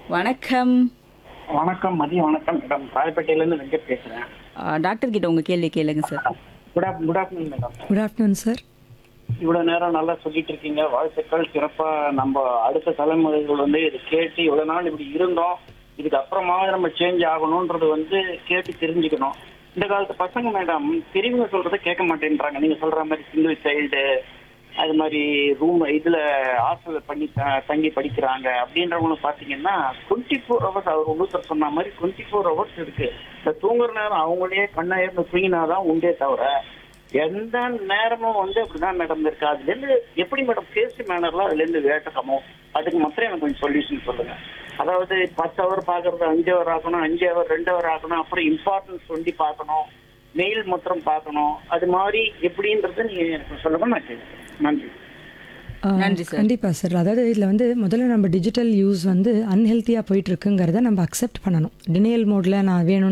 வணக்கம் வணக்கம் மதியம் வணக்கம் மேடம் ராயப்பேட்டையிலேருந்து வெங்கட் பேசுகிறேன் ஆ, டாக்டர் கிட்ட உங்க கேள்வி கேளுங்க சார் குட் ஆஃப் good afternoon madam good afternoon sir இவ்வளோ நேரம் நல்லா சொல்லிட்டு இருக்கீங்க வாழ்த்துக்கள் சிறப்பாக நம்ம அடுத்த தலைமுறைகள் வந்து இது கேட்டு இவ்வளோ நாள் இப்படி இருந்தோம் இதுக்கு அப்புறமா நம்ம சேஞ்ச் ஆகணுன்றது வந்து கேட்டு தெரிஞ்சுக்கணும் இந்த காலத்து பசங்க மேடம் பெரியவங்க சொல்றதை கேட்க மாட்டேன்றாங்க நீங்க சொல்ற மாதிரி சிங்கிள் சைல்டு அது மாதிரி ரூம் இதுல ஹாஸ்டல்ல பண்ணி த- தங்கி படிக்கிறாங்க அப்படின்றவங்களும் பாத்தீங்கன்னா டுவெண்ட்டி ஃபோர் ஹவர்ஸ் அவர் உள்ளூத்தர் சொன்ன மாதிரி டுவெண்ட்டி ஃபோர் ஹவர்ஸ் இருக்கு இந்த தூங்குற நேரம் அவங்களே கண்ணாயிருந்து தூங்கினாதான் உண்டே தவிர எந்த நேரமும் வந்து அப்படிதான் மேடம் இருக்கு அதுல இருந்து எப்படி மேடம் சேஃப்டி மேனர்லாம் அதுல இருந்து வேட்டக்கமோ அதுக்கு மாத்திரம் எனக்கு கொஞ்சம் சொல்யூஷன் சொல்லுங்க அதாவது பத்து ஹவர் பாக்குறது அஞ்சு ஹவர் ஆக்கணும் அஞ்சு ஹவர் ரெண்டு ஹவர் ஆக்கணும் அப்புறம் இம்பார்ட்டன்ஸ் சொல்லி பார்க்கணும் மெயில் மாத்திரம் பார்க்கணும் அது மாதிரி எப்படின்றது நீங்க எனக்கு சொல்லுங்க நான் கேட்குறேன் நன்றி ஆ, நன்றி சார். கண்டிப்பா சார் அதாவது இதில் வந்து முதல்ல நம்ம டிஜிட்டல் யூஸ் வந்து அன்ஹெல்த்தியாக போயிட்டு இருக்குங்கிறத நம்ம அக்செப்ட் பண்ணணும் டினியல் மோடில் நான் வேணும்